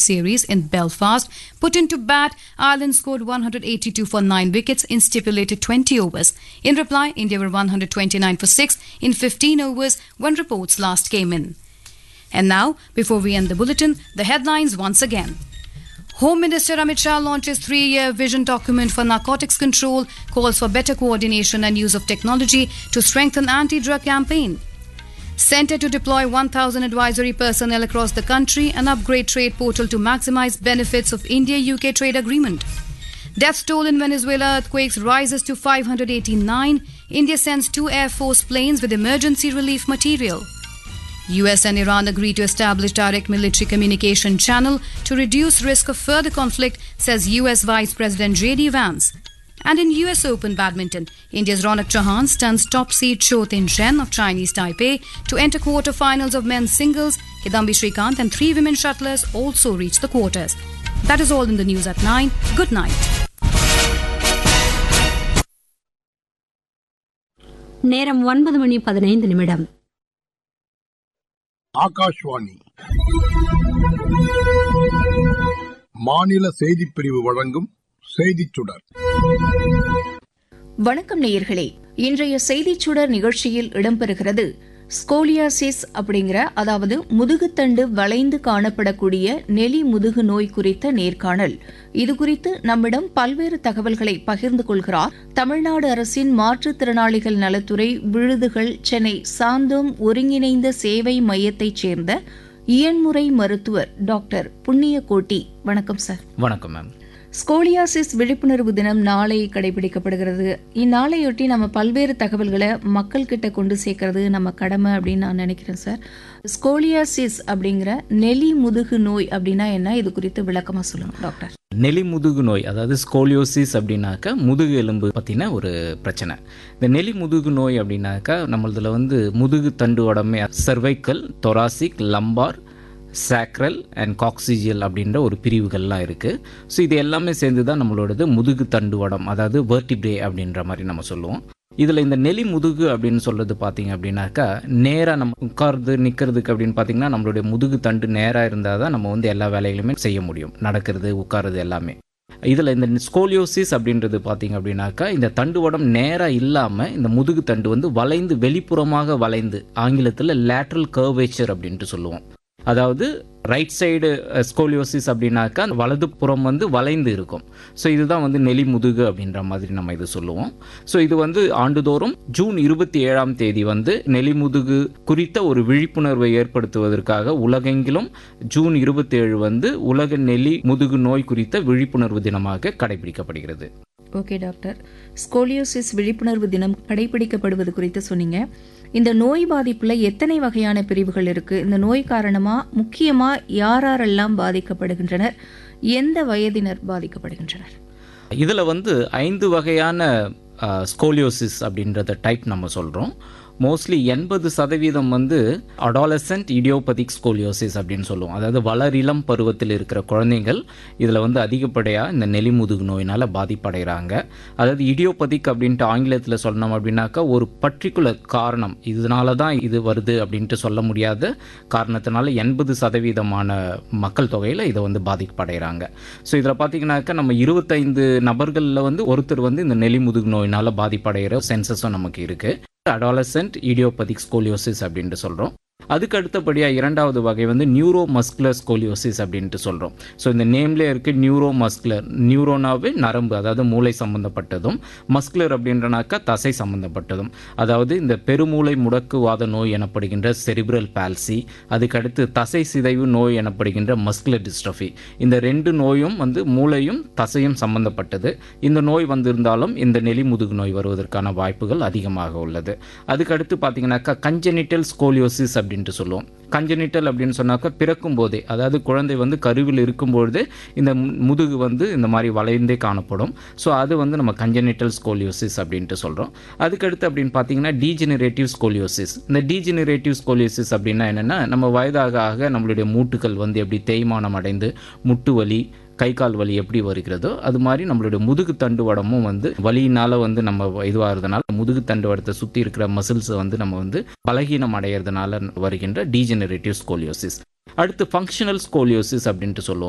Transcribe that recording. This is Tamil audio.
series in Belfast. Put into bat, Ireland scored 182 for 9 wickets in stipulated 20 overs. In reply, India were 129 for 6 in 15 overs when reports last came in. And now, before we end the bulletin, the headlines once again. Home Minister Amit Shah launches three-year vision document for narcotics control, calls for better coordination and use of technology to strengthen anti-drug campaign. Centre to deploy 1,000 advisory personnel across the country and upgrade trade portal to maximize benefits of India-UK trade agreement. Death toll in Venezuela earthquakes rises to 589. India sends two Air Force planes with emergency relief material. US and Iran agree to establish direct military communication channel to reduce risk of further conflict, says US Vice President JD Vance. And in US Open badminton, India's Ronak Chauhan stuns top seed Cho Tin Shen of Chinese Taipei to enter quarter-finals of men's singles. Hidambi Srikanth and three women shuttlers also reach the quarters. That is all in the news at 9. Good night. நேரம் ஒன்பது மணி பதினைந்து நிமிடம் ஆகாஷ்வாணி மாநில செய்திப் பிரிவு வழங்கும் செய்திச் சுடர் வணக்கம் நேயர்களே இன்றைய செய்திச் சுடர் நிகழ்ச்சியில் இடம்பெறுகிறது ஸ்கோலியாசிஸ் அப்படிங்கிற அதாவது முதுகுத்தண்டு வளைந்து காணப்படக்கூடிய நெலி முதுகு நோய் குறித்த நேர்காணல் இதுகுறித்து நம்மிடம் பல்வேறு தகவல்களை பகிர்ந்து கொள்கிறார் தமிழ்நாடு அரசின் மாற்றுத்திறனாளிகள் நலத்துறை விழுதுகள் சென்னை சாந்தோம் ஒருங்கிணைந்த சேவை மையத்தைச் சேர்ந்த இயன்முறை மருத்துவர் டாக்டர் புண்ணியகோட்டி வணக்கம் சார் வணக்கம் மேம் ஸ்கோலியாசிஸ் விழிப்புணர்வு தினம் நாளை கடைபிடிக்கப்படுகிறது இந்நாளையொட்டி நம்ம பல்வேறு தகவல்களை மக்கள் கிட்ட கொண்டு சேர்க்கறது நம்ம கடமை அப்படின்னு நான் நினைக்கிறேன் சார் ஸ்கோலியாசிஸ் அப்படிங்கிற நெலி முதுகு நோய் அப்படின்னா என்ன இது குறித்து விளக்கமா சொல்லுங்க டாக்டர் நெலி முதுகு நோய் அதாவது ஸ்கோலியோசிஸ் அப்படின்னாக்கா முதுகு எலும்பு பற்றின ஒரு பிரச்சனை இந்த நெலி முதுகு நோய் அப்படின்னாக்கா நம்மளதுல வந்து முதுகு தண்டு உடம்பே cervical thoracic lumbar sacral and coccygeal அப்படின்ற ஒரு பிரிவுகள்லாம் இருக்குது ஸோ இது எல்லாமே சேர்ந்து தான் நம்மளோடது முதுகு தண்டுவடம் அதாவது வேர்டிப்ரே அப்படின்ற மாதிரி நம்ம சொல்லுவோம் இதில் இந்த நெலி முதுகு அப்படின்னு சொல்கிறது பார்த்தீங்க அப்படின்னாக்கா நேராக நம்ம உட்கார்றது நிற்கிறதுக்கு அப்படின்னு பார்த்தீங்கன்னா நம்மளுடைய முதுகு தண்டு நேராக இருந்தால் தான் நம்ம வந்து எல்லா வேலைகளுமே செய்ய முடியும் நடக்கிறது உட்கார்றது எல்லாமே இதில் இந்த ஸ்கோலியோசிஸ் அப்படின்றது பார்த்தீங்க அப்படின்னாக்கா இந்த தண்டுவடம் நேராக இல்லாமல் இந்த முதுகு தண்டு வந்து வளைந்து வெளிப்புறமாக வளைந்து ஆங்கிலத்தில் லேட்ரல் கர்வேச்சர் அப்படின்ட்டு சொல்லுவோம் அதாவது ரைட் சைடு ஸ்கோலியோசிஸ் அப்படின்னாக்கா வலது புறம் வந்து வளைந்து இருக்கும் ஸோ இதுதான் வந்து நெலி முதுகு அப்படின்ற மாதிரி நம்ம இது சொல்லுவோம் ஸோ இது வந்து ஆண்டுதோறும் ஜூன் இருபத்தி ஏழாம் தேதி வந்து நெலி முதுகு குறித்த ஒரு விழிப்புணர்வை ஏற்படுத்துவதற்காக உலகெங்கிலும் ஜூன் இருபத்தி ஏழு வந்து உலக நெலி முதுகு நோய் குறித்த விழிப்புணர்வு தினமாக கடைபிடிக்கப்படுகிறது ஓகே டாக்டர் ஸ்கோலியோசிஸ் விழிப்புணர்வு தினம் கடைபிடிக்கப்படுவது குறித்து சொன்னீங்க இந்த நோய் பாதிப்புல எத்தனை வகையான பிரிவுகள் இருக்கு இந்த நோய் காரணமா முக்கியமா யாரெல்லாம் பாதிக்கப்படுகின்றனர் எந்த வயதினர் பாதிக்கப்படுகின்றனர் இதில் வந்து ஐந்து வகையான ஸ்கோலியோசிஸ் அப்படின்றத டைப் நம்ம சொல்கிறோம் மோஸ்ட்லி எண்பது சதவீதம் வந்து அடாலசன்ட் இடியோபதிக் ஸ்கோலியோசிஸ் அப்படின்னு சொல்லுவோம் அதாவது வளரிளம் பருவத்தில் இருக்கிற குழந்தைகள் இதில் வந்து அதிகப்படியாக இந்த நெலிமுதுகு நோயினால் பாதிப்படைகிறாங்க அதாவது இடியோபதிக் அப்படின்ட்டு ஆங்கிலத்தில் சொல்லணும் அப்படின்னாக்கா ஒரு பர்டிகுலர் காரணம் இதனால தான் இது வருது அப்படின்ட்டு சொல்ல முடியாத காரணத்தினால எண்பது சதவீதமான மக்கள் தொகையில் இதை வந்து பாதிப்படைகிறாங்க ஸோ இதில் பார்த்தீங்கன்னாக்கா நம்ம இருபத்தைந்து நபர்களில் வந்து ஒருத்தர் வந்து இந்த நெலிமுதுகு நோயினால் பாதிப்படைகிற சென்சஸும் நமக்கு இருக்குது அடாலசன்ட் இடியோபதிக் ஸ்கோலியோசிஸ் அப்படின்ட்டு சொல்கிறோம் அதுக்கு அடுத்தபடியாக இரண்டாவது வகை வந்து நியூரோ மஸ்குலர் ஸ்கோலியோசிஸ் அப்படின்ட்டு சொல்கிறோம் ஸோ இந்த நேம்லேயே இருக்குது நியூரோ மஸ்குலர் நியூரோனாவே நரம்பு அதாவது மூளை சம்பந்தப்பட்டதும் மஸ்குலர் அப்படின்றனாக்கா தசை சம்பந்தப்பட்டதும் அதாவது இந்த பெருமூளை முடக்குவாத நோய் எனப்படுகின்ற செரிப்ரல் பால்சி அதுக்கடுத்து தசை சிதைவு நோய் எனப்படுகின்ற மஸ்குலர் டிஸ்ட்ரஃபி இந்த ரெண்டு நோயும் வந்து மூளையும் தசையும் சம்பந்தப்பட்டது இந்த நோய் வந்திருந்தாலும் இந்த நெலி முதுகு நோய் வருவதற்கான வாய்ப்புகள் அதிகமாக உள்ளது அதுக்கடுத்து பார்த்தீங்கன்னாக்கா கஞ்சனிட்டல் ஸ்கோலியோசிஸ் அப்படின்ட்டு சொல்லுவோம் கஞ்சனிட்டல் அப்படின்னு சொன்னாக்கா பிறக்கும் போதே அதாவது குழந்தை வந்து கருவில் இருக்கும்பொழுது இந்த முதுகு வந்து இந்த மாதிரி வளைந்தே காணப்படும் ஸோ அது வந்து நம்ம கஞ்சனிட்டல் ஸ்கோலியோசிஸ் அப்படின்ட்டு சொல்கிறோம் அதுக்கடுத்து அப்படின்னு பார்த்தீங்கன்னா டீஜெனரேட்டிவ் ஸ்கோலியோசிஸ் இந்த டீஜெனரேட்டிவ் ஸ்கோலியோசிஸ் அப்படின்னா என்னென்னா நம்ம வயதாக ஆக நம்மளுடைய மூட்டுகள் வந்து எப்படி தேய்மானம் அடைந்து முட்டு வலி கை கால் வலி எப்படி வருகிறதோ அது மாதிரி நம்மளுடைய முதுகு தண்டு வடமும் வந்து வலியினால வந்து நம்ம இதுவாகிறதுனால முதுகு தண்டு வடத்தை சுற்றி இருக்கிற மசில்ஸை வந்து நம்ம வந்து பலகீனம் அடையிறதுனால வருகின்ற டீஜெனரேட்டிவ் ஸ்கோலியோசிஸ் அடுத்து ஃபங்க்ஷனல் ஸ்கோலியோசிஸ் அப்படின்ட்டு சொல்லுவோம்